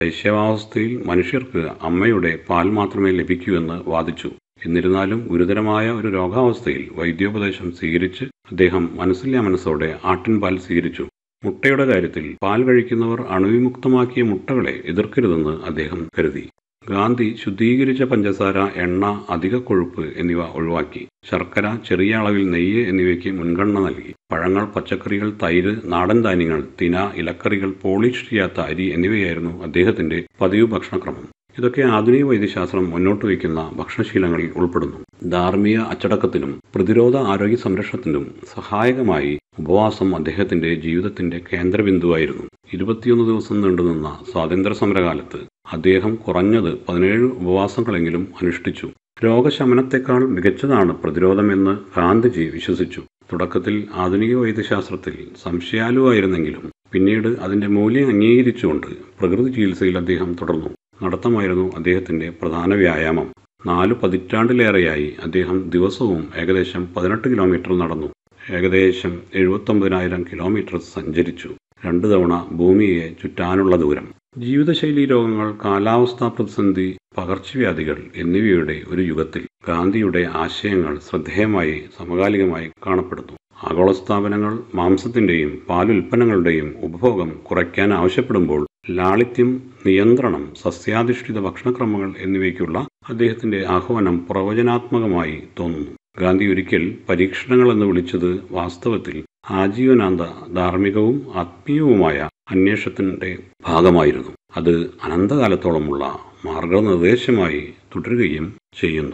ശൈശവാവസ്ഥയിൽ മനുഷ്യർക്ക് അമ്മയുടെ പാൽ മാത്രമേ ലഭിക്കൂ എന്ന് വാദിച്ചു എന്നിരുന്നാലും ഗുരുതരമായ ഒരു രോഗാവസ്ഥയിൽ വൈദ്യോപദേശം സ്വീകരിച്ച് അദ്ദേഹം മനസ്സില്ലാ മനസ്സോടെ ആട്ടിൻപാൽ സ്വീകരിച്ചു മുട്ടയുടെ കാര്യത്തിൽ പാൽ കഴിക്കുന്നവർ അണുവിമുക്തമാക്കിയ മുട്ടകളെ എതിർക്കരുതെന്ന് അദ്ദേഹം കരുതി ഗാന്ധി ശുദ്ധീകരിച്ച പഞ്ചസാര എണ്ണ അധിക കൊഴുപ്പ് എന്നിവ ഒഴിവാക്കി ശർക്കര ചെറിയ അളവിൽ നെയ്യ് എന്നിവയ്ക്ക് മുൻഗണന നൽകി പഴങ്ങൾ പച്ചക്കറികൾ തൈര് നാടൻ ധാന്യങ്ങൾ തിന ഇലക്കറികൾ പോളിഷ് ചെയ്യാത്ത അരി എന്നിവയായിരുന്നു അദ്ദേഹത്തിന്റെ പതിവ് ഭക്ഷണക്രമം ഇതൊക്കെ ആധുനിക വൈദ്യശാസ്ത്രം മുന്നോട്ട് വയ്ക്കുന്ന ഭക്ഷണശീലങ്ങളിൽ ഉൾപ്പെടുന്നു ധാർമ്മിക അച്ചടക്കത്തിനും പ്രതിരോധ ആരോഗ്യ സംരക്ഷണത്തിനും സഹായകമായി ഉപവാസം അദ്ദേഹത്തിന്റെ ജീവിതത്തിന്റെ കേന്ദ്രബിന്ദുവായിരുന്നു ഇരുപത്തിയൊന്ന് ദിവസം നീണ്ടുനിന്ന സ്വാതന്ത്ര്യ സമരകാലത്ത് അദ്ദേഹം കുറഞ്ഞത് പതിനേഴ് ഉപവാസങ്ങളെങ്കിലും അനുഷ്ഠിച്ചു രോഗശമനത്തെക്കാൾ മികച്ചതാണ് പ്രതിരോധമെന്ന് ഗാന്ധിജി വിശ്വസിച്ചു തുടക്കത്തിൽ ആധുനിക വൈദ്യശാസ്ത്രത്തിൽ സംശയാലുവായിരുന്നെങ്കിലും പിന്നീട് അതിന്റെ മൂല്യം അംഗീകരിച്ചുകൊണ്ട് പ്രകൃതി ചികിത്സയിൽ അദ്ദേഹം തുടർന്നു നടത്തമായിരുന്നു അദ്ദേഹത്തിന്റെ പ്രധാന വ്യായാമം നാലു പതിറ്റാണ്ടിലേറെയായി അദ്ദേഹം ദിവസവും ഏകദേശം പതിനെട്ട് കിലോമീറ്റർ നടന്നു ഏകദേശം എഴുപത്തൊമ്പതിനായിരം കിലോമീറ്റർ സഞ്ചരിച്ചു രണ്ടു തവണ ഭൂമിയെ ചുറ്റാനുള്ള ദൂരം ജീവിതശൈലീ രോഗങ്ങൾ കാലാവസ്ഥാ പ്രതിസന്ധി പകർച്ചവ്യാധികൾ എന്നിവയുടെ ഒരു യുഗത്തിൽ ഗാന്ധിയുടെ ആശയങ്ങൾ ശ്രദ്ധേയമായി സമകാലികമായി കാണപ്പെടുന്നു ആഗോള സ്ഥാപനങ്ങൾ മാംസത്തിന്റെയും പാലുൽപ്പന്നങ്ങളുടെയും ഉപഭോഗം കുറയ്ക്കാൻ ആവശ്യപ്പെടുമ്പോൾ ലാളിത്യം നിയന്ത്രണം സസ്യാധിഷ്ഠിത ഭക്ഷണക്രമങ്ങൾ എന്നിവയ്ക്കുള്ള അദ്ദേഹത്തിന്റെ ആഹ്വാനം പ്രവചനാത്മകമായി തോന്നുന്നു ഗാന്ധി ഒരിക്കൽ പരീക്ഷണങ്ങൾ എന്ന് വിളിച്ചത് വാസ്തവത്തിൽ ആജീവനാന്ത ധാർമ്മികവും ആത്മീയവുമായ അന്വേഷണത്തിന്റെ ഭാഗമായിരുന്നു അത് അനന്തകാലത്തോളമുള്ള മാർഗനിർദ്ദേശമായി തുടരുകയും ചെയ്യുന്നു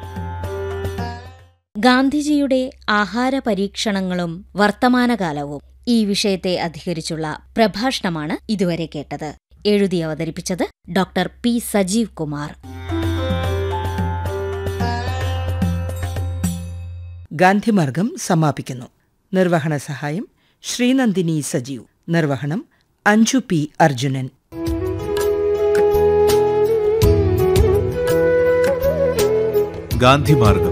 ഗാന്ധിജിയുടെ ആഹാര പരീക്ഷണങ്ങളും വർത്തമാനകാലവും ഈ വിഷയത്തെ അധികരിച്ചുള്ള പ്രഭാഷണമാണ് ഇതുവരെ കേട്ടത് എഴുതി അവതരിപ്പിച്ചത് ഡോക്ടർ പി സജീവ് കുമാർ ഗാന്ധിമാർഗം സമാപിക്കുന്നു നിർവഹണ സഹായം ശ്രീനന്ദിനി സജീവ് നിർവഹണം അഞ്ജു പി അർജുനൻ ഗാന്ധിമാർഗം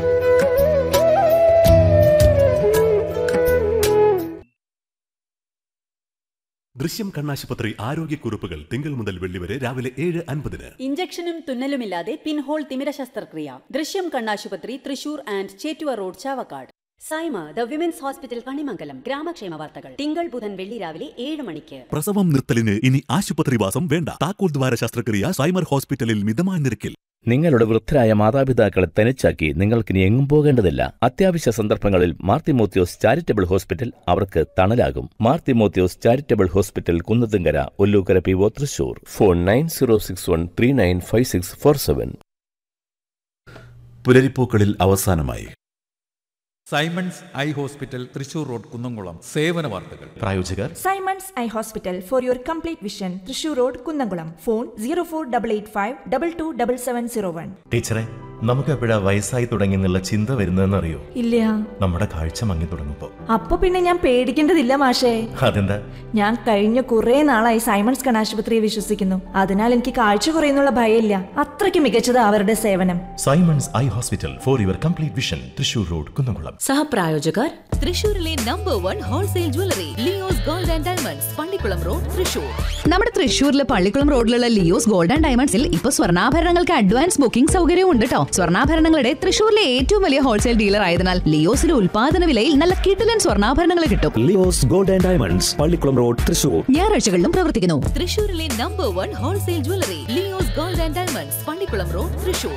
ദൃശ്യം കണ്ണാശുപത്രി ആരോഗ്യക്കുറിപ്പുകൾ തിങ്കൾ മുതൽ വെള്ളി വരെ രാവിലെ ഏഴ് അൻപതിന് ഇഞ്ചക്ഷനും തുന്നലുമില്ലാതെ പിൻഹോൾ തിമിര ശസ്ത്രക്രിയ ദൃശ്യം കണ്ണാശുപത്രി Thrissur and Chettuva road Chavakkad Saima the women's hospital Kanimangalam ഗ്രാമക്ഷേമ വാർത്തകൾ തിങ്കൾ ബുധൻ വെള്ളി രാവിലെ ഏഴ് മണിക്ക് പ്രസവം നിർത്തലിന് ഇനി ആശുപത്രിവാസം വേണ്ട താക്കോൽ ദ്വാര ശസ്ത്രക്രിയ സൈമർ ഹോസ്പിറ്റലിൽ മിതമായ നിരക്കിൽ നിങ്ങളുടെ വൃദ്ധരായ മാതാപിതാക്കളെ തനിച്ചാക്കി നിങ്ങൾക്കിനി എങ്ങും പോകേണ്ടതില്ല അത്യാവശ്യ സന്ദർഭങ്ങളിൽ മാർത്തിമോത്യോസ് ചാരിറ്റബിൾ ഹോസ്പിറ്റൽ അവർക്ക് തണലാകും മാർത്തിമോത്യോസ് charitable hospital Kunnathunkara Ollukkara P O Thrissur phone nine zero six one three nine five six four seven പുലരിപ്പൂക്കളിൽ അവസാനമായി Simons eye hospital Thrissur road Kunnamkulam സേവന വാർത്തകൾ പ്രായോജകർ Simons eye hospital for your complete vision Thrissur road Kunnamkulam phone zero four double eight five double two double seven zero one ടീച്ചറെ നമുക്ക് എപ്പോഴാ വയസ്സായി തുടങ്ങി എന്നുള്ള ചിന്ത വരുന്നതെന്നറിയോ ഇല്ല നമ്മുടെ കാഴ്ച മങ്ങി തുടങ്ങുമ്പോ അപ്പൊ പിന്നെ ഞാൻ പേടിക്കേണ്ടതില്ല മാഷേ അതെന്താ ഞാൻ കഴിഞ്ഞ കുറെ നാളായി സൈമൺസ് കണാശുപത്രിയെ വിശ്വസിക്കുന്നു അതിനാൽ എനിക്ക് കാഴ്ച കുറയുന്നുള്ള ഭയമില്ല അത്രയ്ക്ക് മികച്ചത് അവരുടെ സേവനം Simons eye hospital for your complete vision Thrissur road Kunnamkulam സഹപ്രായോജകർ തൃശൂരിലെ number one wholesale jewellery Leo's gold and diamonds Pallikulam road Thrissur നമ്മുടെ തൃശൂരിലെ പള്ളിക്കുളം റോഡിലുള്ള ലിയോസ് ഗോൾഡ് ആൻഡ് ഡയമണ്ട്സിൽ ഇപ്പൊ സ്വർണ്ണാഭരണങ്ങൾക്ക് അഡ്വാൻസ് ബുക്കിംഗ് സൗകര്യവും ഉണ്ട് കേട്ടോ സ്വർണ്ണാഭരണങ്ങളുടെ തൃശൂരിലെ ഏറ്റവും വലിയ ഹോൾസെയിൽ ഡീലർ ആയതിനാൽ ലിയോസിലെ ഉൽപാദന വിലയിൽ നല്ല കിടിലൻ സ്വർണ്ണാഭരണങ്ങൾ കിട്ടും Leo's gold and diamonds Pallikulam road Thrissur ഞായറാഴ്ചകളിലും പ്രവർത്തിക്കുന്നു തൃശൂരിലെ number one wholesale jewellery Leo's gold and diamonds Pallikulam road Thrissur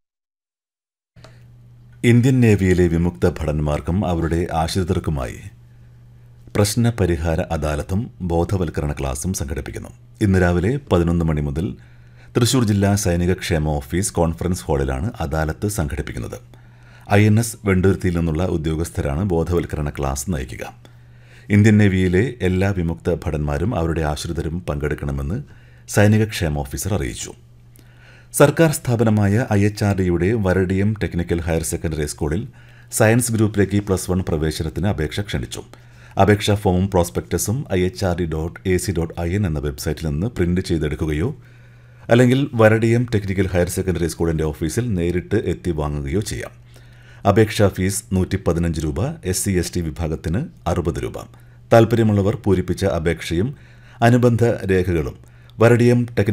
Indian നേവിയിലെ വിമുക്ത ഭടന്മാർക്കും അവരുടെ ആശ്രിതർക്കുമായി പ്രശ്ന പരിഹാര അദാലത്തും ബോധവൽക്കരണ ക്ലാസും സംഘടിപ്പിക്കുന്നു ഇന്ന് രാവിലെ പതിനൊന്ന് മണി മുതൽ തൃശൂർ ജില്ലാ സൈനിക ക്ഷേമ ഓഫീസ് കോൺഫറൻസ് ഹാളിലാണ് അദാലത്ത് സംഘടിപ്പിക്കുന്നത് ഐ എൻ എസ് വെണ്ടുരുത്തിയിൽ നിന്നുള്ള ഉദ്യോഗസ്ഥരാണ് ബോധവൽക്കരണ ക്ലാസ് നയിക്കുക ഇന്ത്യൻ നേവിയിലെ എല്ലാ വിമുക്ത ഭടന്മാരും അവരുടെ ആശ്രിതരും പങ്കെടുക്കണമെന്ന് സൈനിക ക്ഷേമ ഓഫീസർ അറിയിച്ചു സർക്കാർ സ്ഥാപനമായ ഐ എച്ച് ആർ ഡിയുടെ വരടിയം ടെക്നിക്കൽ ഹയർ സെക്കൻഡറി സ്കൂളിൽ സയൻസ് ഗ്രൂപ്പിലേക്ക് പ്ലസ് വൺ പ്രവേശനത്തിന് അപേക്ഷ ക്ഷണിച്ചു അപേക്ഷാ ഫോമും പ്രോസ്പെക്ടസും I H R D dot A C dot I N എന്ന വെബ്സൈറ്റിൽ നിന്ന് പ്രിന്റ് ചെയ്തെടുക്കുകയോ അല്ലെങ്കിൽ വരടിയം ടെക്നിക്കൽ ഹയർ സെക്കൻഡറി സ്കൂളിൻ്റെ ഓഫീസിൽ നേരിട്ട് എത്തി വാങ്ങുകയോ ചെയ്യാം അപേക്ഷാ ഫീസ് നൂറ്റി പതിനഞ്ച് രൂപ എസ് സി എസ് ടി വിഭാഗത്തിന് അറുപത് രൂപ താൽപ്പര്യമുള്ളവർ പൂരിപ്പിച്ച അപേക്ഷയും അനുബന്ധ രേഖകളും വരടിയം ടെക്